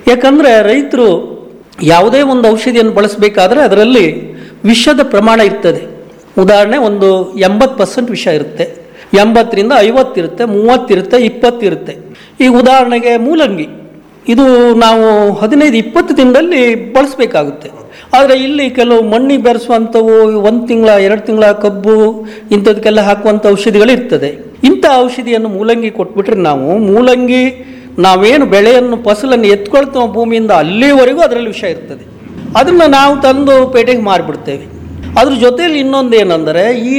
ಯಾಕಂದರೆ ರೈತರು ಯಾವುದೇ ಒಂದು ಔಷಧಿಯನ್ನು ಬಳಸಬೇಕಾದ್ರೆ ಅದರಲ್ಲಿ ವಿಷದ ಪ್ರಮಾಣ ಇರ್ತದೆ ಉದಾಹರಣೆ ಒಂದು ಎಂಬತ್ತು ಪರ್ಸೆಂಟ್ ವಿಷ ಇರುತ್ತೆ ಎಂಬತ್ತರಿಂದ ಐವತ್ತಿರುತ್ತೆ ಮೂವತ್ತಿರುತ್ತೆ ಇಪ್ಪತ್ತಿರುತ್ತೆ ಈಗ ಉದಾಹರಣೆಗೆ ಮೂಲಂಗಿ ಇದು ನಾವು ಹದಿನೈದು ಇಪ್ಪತ್ತು ದಿನದಲ್ಲಿ ಬಳಸಬೇಕಾಗುತ್ತೆ ಆದರೆ ಇಲ್ಲಿ ಕೆಲವು ಮಣ್ಣಿ ಬೆರೆಸುವಂಥವು ಒಂದು ತಿಂಗಳ ಎರಡು ತಿಂಗಳ ಕಬ್ಬು ಇಂಥದಕ್ಕೆಲ್ಲ ಹಾಕುವಂಥ ಔಷಧಿಗಳು ಇರ್ತದೆ ಇಂಥ ಔಷಧಿಯನ್ನು ಮೂಲಂಗಿ ಕೊಟ್ಬಿಟ್ರೆ ನಾವು ಮೂಲಂಗಿ ನಾವೇನು ಬೆಳೆಯನ್ನು ಫಸಲನ್ನು ಎತ್ಕೊಳ್ತೇವೆ ಭೂಮಿಯಿಂದ ಅಲ್ಲಿವರೆಗೂ ಅದರಲ್ಲಿ ವಿಷ ಇರ್ತದೆ ಅದನ್ನು ನಾವು ತಂದು ಪೇಟೆಗೆ ಮಾರಿಬಿಡ್ತೇವೆ ಅದ್ರ ಜೊತೆಯಲ್ಲಿ ಇನ್ನೊಂದು ಏನಂದರೆ ಈ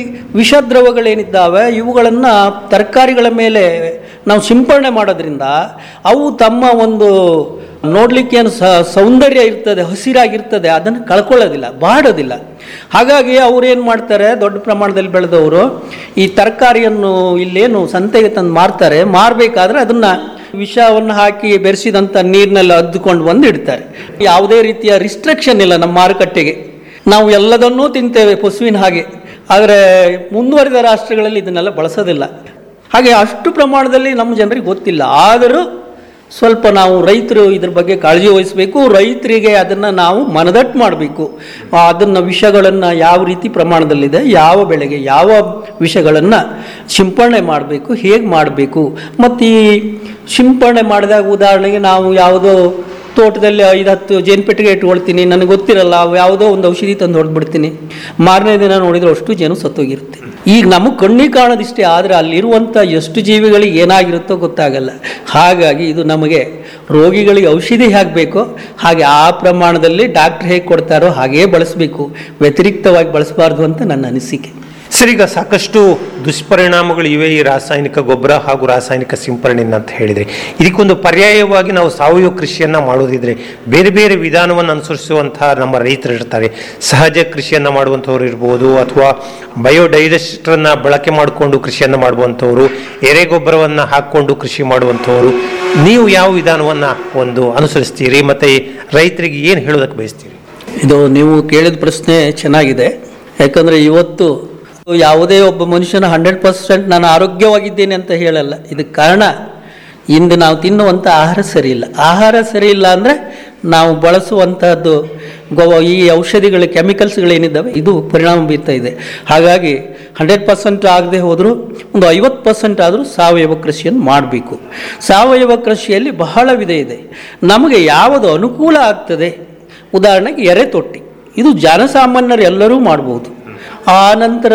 ವಿಷದ್ರವಗಳೇನಿದ್ದಾವೆ ಇವುಗಳನ್ನು ತರಕಾರಿಗಳ ಮೇಲೆ ನಾವು ಸಿಂಪರಣೆ ಮಾಡೋದ್ರಿಂದ ಅವು ತಮ್ಮ ಒಂದು ನೋಡಲಿಕ್ಕೆ ಏನು ಸ ಸೌಂದರ್ಯ ಇರ್ತದೆ ಹಸಿರಾಗಿರ್ತದೆ ಅದನ್ನು ಕಳ್ಕೊಳ್ಳೋದಿಲ್ಲ ಬಾಡೋದಿಲ್ಲ ಹಾಗಾಗಿ ಅವ್ರು ಏನು ಮಾಡ್ತಾರೆ ದೊಡ್ಡ ಪ್ರಮಾಣದಲ್ಲಿ ಬೆಳೆದವರು ಈ ತರಕಾರಿಯನ್ನು ಇಲ್ಲೇನು ಸಂತೆಗೆ ತಂದು ಮಾರ್ತಾರೆ ಮಾರಬೇಕಾದ್ರೆ ಅದನ್ನು ವಿಷವನ್ನು ಹಾಕಿ ಬೆರೆಸಿದಂಥ ನೀರಿನೆಲ್ಲ ಅದ್ದುಕೊಂಡು ಬಂದು ಇಡ್ತಾರೆ ಯಾವುದೇ ರೀತಿಯ ರಿಸ್ಟ್ರಿಕ್ಷನ್ ಇಲ್ಲ ನಮ್ಮ ಮಾರುಕಟ್ಟೆಗೆ ನಾವು ಎಲ್ಲದನ್ನೂ ತಿಂತೇವೆ ಪಶುವಿನ ಹಾಗೆ ಆದರೆ ಮುಂದುವರಿದ ರಾಷ್ಟ್ರಗಳಲ್ಲಿ ಇದನ್ನೆಲ್ಲ ಬಳಸೋದಿಲ್ಲ ಹಾಗೆ ಅಷ್ಟು ಪ್ರಮಾಣದಲ್ಲಿ ನಮ್ಮ ಜನರಿಗೆ ಗೊತ್ತಿಲ್ಲ ಆದರೂ ಸ್ವಲ್ಪ ನಾವು ರೈತರು ಇದ್ರ ಬಗ್ಗೆ ಕಾಳಜಿ ವಹಿಸಬೇಕು ರೈತರಿಗೆ ಅದನ್ನು ನಾವು ಮನದಟ್ಟು ಮಾಡಬೇಕು ಅದನ್ನು ವಿಷಗಳನ್ನು ಯಾವ ರೀತಿ ಪ್ರಮಾಣದಲ್ಲಿದೆ ಯಾವ ಬೆಳೆಗೆ ಯಾವ ವಿಷಗಳನ್ನು ಸಿಂಪರಣೆ ಮಾಡಬೇಕು ಹೇಗೆ ಮಾಡಬೇಕು ಮತ್ತು ಈ ಸಿಂಪರಣೆ ಮಾಡಿದಾಗ ಉದಾಹರಣೆಗೆ ನಾವು ಯಾವುದೋ ತೋಟದಲ್ಲಿ ಐದು ಹತ್ತು ಜೇನುಪೆಟ್ಟಿಗೆ ಇಟ್ಕೊಳ್ತೀನಿ ನನಗೆ ಗೊತ್ತಿರಲ್ಲ ಅವು ಯಾವುದೋ ಒಂದು ಔಷಧಿ ತಂದು ಹೊಡೆದ್ಬಿಡ್ತೀನಿ ಮಾರನೇ ದಿನ ನೋಡಿದ್ರೆ ಅಷ್ಟು ಜನ ಸತ್ತೋಗಿರುತ್ತೆ ಈಗ ನಮಗೆ ಕಣ್ಣಿಗೆ ಕಾಣೋದಿಷ್ಟೇ ಆದರೆ ಅಲ್ಲಿರುವಂಥ ಎಷ್ಟು ಜೀವಿಗಳಿಗೆ ಏನಾಗಿರುತ್ತೋ ಗೊತ್ತಾಗಲ್ಲ ಹಾಗಾಗಿ ಇದು ನಮಗೆ ರೋಗಿಗಳಿಗೆ ಔಷಧಿ ಹೇಗೆ ಬೇಕೋ ಹಾಗೆ ಆ ಪ್ರಮಾಣದಲ್ಲಿ ಡಾಕ್ಟ್ರ್ ಹೇಗೆ ಕೊಡ್ತಾರೋ ಹಾಗೇ ಬಳಸಬೇಕು ವ್ಯತಿರಿಕ್ತವಾಗಿ ಬಳಸಬಾರ್ದು ಅಂತ ನನ್ನ ಅನಿಸಿಕೆ ಸರ್ ಈಗ ಸಾಕಷ್ಟು ದುಷ್ಪರಿಣಾಮಗಳು ಇವೆ ಈ ರಾಸಾಯನಿಕ ಗೊಬ್ಬರ ಹಾಗೂ ರಾಸಾಯನಿಕ ಸಿಂಪರಣೆಯಿಂದ ಅಂತ ಹೇಳಿದ್ರೆ ಇದಕ್ಕೊಂದು ಪರ್ಯಾಯವಾಗಿ ನಾವು ಸಾವಯವ ಕೃಷಿಯನ್ನ ಮಾಡೋದಿದ್ರೆ ಬೇರೆ ಬೇರೆ ವಿಧಾನವನ್ನು ಅನುಸರಿಸುವಂತಹ ನಮ್ಮ ರೈತರು ಇರ್ತಾರೆ ಸಹಜ ಕೃಷಿಯನ್ನ ಮಾಡುವಂಥವ್ರು ಇರ್ಬೋದು ಅಥವಾ ಬಯೋಡೈಜೆಸ್ಟರನ್ನ ಬಳಕೆ ಮಾಡಿಕೊಂಡು ಕೃಷಿಯನ್ನ ಮಾಡುವಂಥವ್ರು ಎರೆಗೊಬ್ಬರವನ್ನ ಹಾಕೊಂಡು ಕೃಷಿ ಮಾಡುವಂಥವ್ರು ನೀವು ಯಾವ ವಿಧಾನವನ್ನ ಒಂದು ಅನುಸರಿಸ್ತೀರಿ ಮತ್ತೆ ರೈತರಿಗೆ ಏನು ಹೇಳೋದಕ್ಕೆ ಬಯಸ್ತೀರಿ ಇದು ನೀವು ಕೇಳಿದ ಪ್ರಶ್ನೆ ಚೆನ್ನಾಗಿದೆ ಯಾಕಂದರೆ ಇವತ್ತು ಯಾವುದೇ ಒಬ್ಬ ಮನುಷ್ಯನ ಹಂಡ್ರೆಡ್ ಪರ್ಸೆಂಟ್ ನಾನು ಆರೋಗ್ಯವಾಗಿದ್ದೇನೆ ಅಂತ ಹೇಳಲ್ಲ ಇದಕ್ಕೆ ಕಾರಣ ಇಂದು ನಾವು ತಿನ್ನುವಂಥ ಆಹಾರ ಸರಿ ಇಲ್ಲ ಆಹಾರ ಸರಿ ಇಲ್ಲ ಅಂದರೆ ನಾವು ಬಳಸುವಂಥದ್ದು ಗೊ ಈ ಔಷಧಿಗಳ ಕೆಮಿಕಲ್ಸ್ಗಳೇನಿದ್ದಾವೆ ಇದು ಪರಿಣಾಮ ಬೀರ್ತಾ ಇದೆ ಹಾಗಾಗಿ ಹಂಡ್ರೆಡ್ ಪರ್ಸೆಂಟ್ ಆಗದೆ ಹೋದರೂ ಒಂದು ಐವತ್ತು ಪರ್ಸೆಂಟ್ ಆದರೂ ಸಾವಯವ ಕೃಷಿಯನ್ನು ಮಾಡಬೇಕು ಸಾವಯವ ಕೃಷಿಯಲ್ಲಿ ಬಹಳ ವಿಧ ಇದೆ ನಮಗೆ ಯಾವುದು ಅನುಕೂಲ ಆಗ್ತದೆ ಉದಾಹರಣೆಗೆ ಎರೆ ತೊಟ್ಟಿ ಇದು ಜನಸಾಮಾನ್ಯರು ಎಲ್ಲರೂ ಮಾಡ್ಬೋದು ಆ ನಂತರ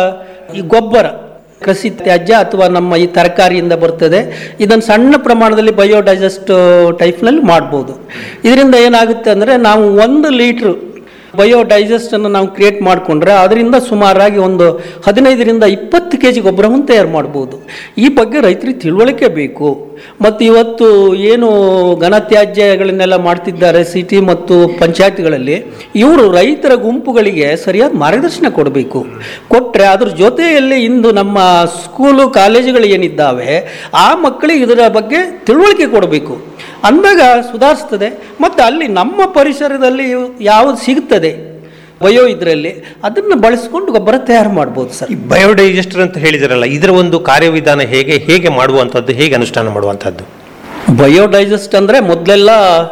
ಈ ಗೊಬ್ಬರ ಕೃಷಿ ತ್ಯಾಜ್ಯ ಅಥವಾ ನಮ್ಮ ಈ ತರಕಾರಿಯಿಂದ ಬರ್ತದೆ ಇದನ್ನು ಸಣ್ಣ ಪ್ರಮಾಣದಲ್ಲಿ ಬಯೋಡೈಜೆಸ್ಟ್ ಟೈಪ್ನಲ್ಲಿ ಮಾಡ್ಬೋದು ಇದರಿಂದ ಏನಾಗುತ್ತೆ ಅಂದರೆ ನಾವು ಒಂದು ಲೀಟ್ರು ಬಯೋಡೈಜೆಸ್ಟನ್ನು ನಾವು ಕ್ರಿಯೇಟ್ ಮಾಡಿಕೊಂಡ್ರೆ ಅದರಿಂದ ಸುಮಾರಾಗಿ ಒಂದು ಹದಿನೈದರಿಂದ ಇಪ್ಪತ್ತು ಕೆ ಜಿ ಗೊಬ್ಬರವನ್ನು ತಯಾರು ಮಾಡ್ಬೋದು ಈ ಬಗ್ಗೆ ರೈತರಿಗೆ ತಿಳುವಳಿಕೆ ಬೇಕು ಮತ್ತು ಇವತ್ತು ಏನು ಘನತ್ಯಾಜ್ಯಗಳನ್ನೆಲ್ಲ ಮಾಡ್ತಿದ್ದಾರೆ ಸಿಟಿ ಮತ್ತು ಪಂಚಾಯತ್ಗಳಲ್ಲಿ ಇವರು ರೈತರ ಗುಂಪುಗಳಿಗೆ ಸರಿಯಾದ ಮಾರ್ಗದರ್ಶನ ಕೊಡಬೇಕು ಕೊಟ್ಟರೆ ಅದ್ರ ಜೊತೆಯಲ್ಲಿ ಇಂದು ನಮ್ಮ ಸ್ಕೂಲು ಕಾಲೇಜುಗಳು ಏನಿದ್ದಾವೆ ಆ ಮಕ್ಕಳಿಗೆ ಇದರ ಬಗ್ಗೆ ತಿಳುವಳಿಕೆ ಕೊಡಬೇಕು ಅಂದಾಗ ಸುಧಾರಿಸ್ತದೆ ಮತ್ತು ಅಲ್ಲಿ ನಮ್ಮ ಪರಿಸರದಲ್ಲಿ ಯಾವುದು ಸಿಗ್ತದೆ ಬಯೋ ಇದರಲ್ಲಿ ಅದನ್ನು ಬಳಸ್ಕೊಂಡು ಗೊಬ್ಬರ ತಯಾರು ಮಾಡ್ಬೋದು ಸರ್ ಈ ಬಯೋಡೈಜೆಸ್ಟರ್ ಅಂತ ಹೇಳಿದಿರಲ್ಲ ಇದರ ಒಂದು ಕಾರ್ಯವಿಧಾನ ಹೇಗೆ ಹೇಗೆ ಮಾಡುವಂಥದ್ದು ಹೇಗೆ ಅನುಷ್ಠಾನ ಮಾಡುವಂಥದ್ದು ಬಯೋಡೈಜೆಸ್ಟ್ ಅಂದರೆ ಮೊದಲೆಲ್ಲ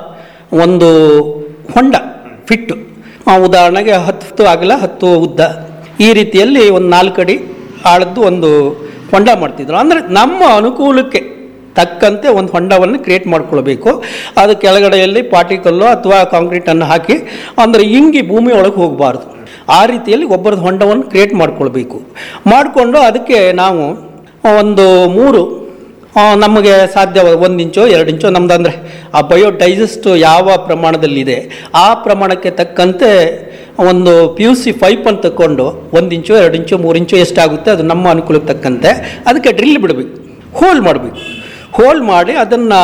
ಒಂದು ಹೊಂಡ ಫಿಟ್ಟು ಆ, ಉದಾಹರಣೆಗೆ ಹತ್ತು ಆಗಲ್ಲ ಹತ್ತು ಉದ್ದ ಈ ರೀತಿಯಲ್ಲಿ ಒಂದು ನಾಲ್ಕು ಅಡಿ ಆಳದ್ದು ಒಂದು ಹೊಂಡ ಮಾಡ್ತಿದ್ರು ಅಂದರೆ ನಮ್ಮ ಅನುಕೂಲಕ್ಕೆ ತಕ್ಕಂತೆ ಒಂದು ಹೊಂಡವನ್ನು ಕ್ರಿಯೇಟ್ ಮಾಡ್ಕೊಳ್ಬೇಕು ಅದು ಕೆಳಗಡೆಯಲ್ಲಿ ಪಾಟಿಕಲ್ಲು ಅಥವಾ ಕಾಂಕ್ರೀಟನ್ನು ಹಾಕಿ ಅಂದರೆ ಇಂಗಿ ಭೂಮಿ ಒಳಗೆ ಹೋಗಬಾರ್ದು ಆ ರೀತಿಯಲ್ಲಿ ಗೊಬ್ಬರದ ಹೊಂಡವನ್ನು ಕ್ರಿಯೇಟ್ ಮಾಡ್ಕೊಳ್ಬೇಕು ಮಾಡಿಕೊಂಡು ಅದಕ್ಕೆ ನಾವು ಒಂದು ಮೂರು ಆ, ನಮಗೆ ಸಾಧ್ಯ ಒಂದು ಇಂಚೋ ಎರಡು ಇಂಚೋ ನಮ್ದು ಅಂದರೆ ಆ ಬಯೋಡೈಜೆಸ್ಟ್ ಯಾವ ಪ್ರಮಾಣದಲ್ಲಿದೆ ಆ ಪ್ರಮಾಣಕ್ಕೆ ತಕ್ಕಂತೆ ಒಂದು ಪಿ ಯು ಸಿ ಪೈಪ್ ಅಂತ ತಗೊಂಡು ಒಂದು ಇಂಚು ಎರಡು ಇಂಚು ಮೂರು ಇಂಚು ಎಷ್ಟಾಗುತ್ತೆ ಅದು ನಮ್ಮ ಅನುಕೂಲಕ್ಕೆ ತಕ್ಕಂತೆ ಅದಕ್ಕೆ ಡ್ರಿಲ್ ಬಿಡಬೇಕು ಹೋಲ್ ಮಾಡಬೇಕು ಹೋಲ್ ಮಾಡಿ ಅದನ್ನು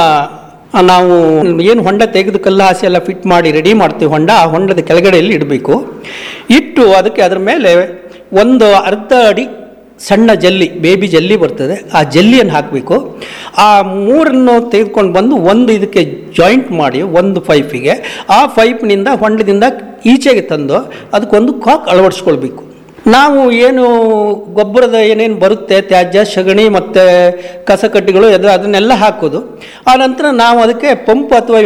ನಾವು ಏನು ಹೊಂಡ ತೆಗೆದು ಕಲ್ಲು ಹಾಸಿ ಎಲ್ಲ ಫಿಟ್ ಮಾಡಿ ರೆಡಿ ಮಾಡ್ತೀವಿ ಹೊಂಡ ಆ ಹೊಂಡದ ಕೆಳಗಡೆಯಲ್ಲಿ ಇಡಬೇಕು ಇಟ್ಟು ಅದಕ್ಕೆ ಅದ್ರ ಮೇಲೆ ಒಂದು ಅರ್ಧ ಅಡಿ ಸಣ್ಣ ಜಲ್ಲಿ ಬೇಬಿ ಜಲ್ಲಿ ಬರ್ತದೆ ಆ ಜಲ್ಲಿಯನ್ನು ಹಾಕಬೇಕು ಆ ಮೂರನ್ನು ತೆಗೆದುಕೊಂಡು ಬಂದು ಒಂದು ಇದಕ್ಕೆ ಜಾಯಿಂಟ್ ಮಾಡಿ ಒಂದು ಪೈಪಿಗೆ ಆ ಪೈಪ್ನಿಂದ ಹೊಂಡದಿಂದ ಈಚೆಗೆ ತಂದು ಅದಕ್ಕೊಂದು ಕಾಕ್ ಅಳವಡಿಸ್ಕೊಳ್ಬೇಕು ನಾವು ಏನು ಗೊಬ್ಬರದ ಏನೇನು ಬರುತ್ತೆ ತ್ಯಾಜ್ಯ ಸಗಣಿ ಮತ್ತು ಕಸಕಡ್ಡಿಗಳು ಎದು ಅದನ್ನೆಲ್ಲ ಹಾಕೋದು ಆ ನಂತರ ನಾವು ಅದಕ್ಕೆ ಪಂಪ್ ಅಥವಾ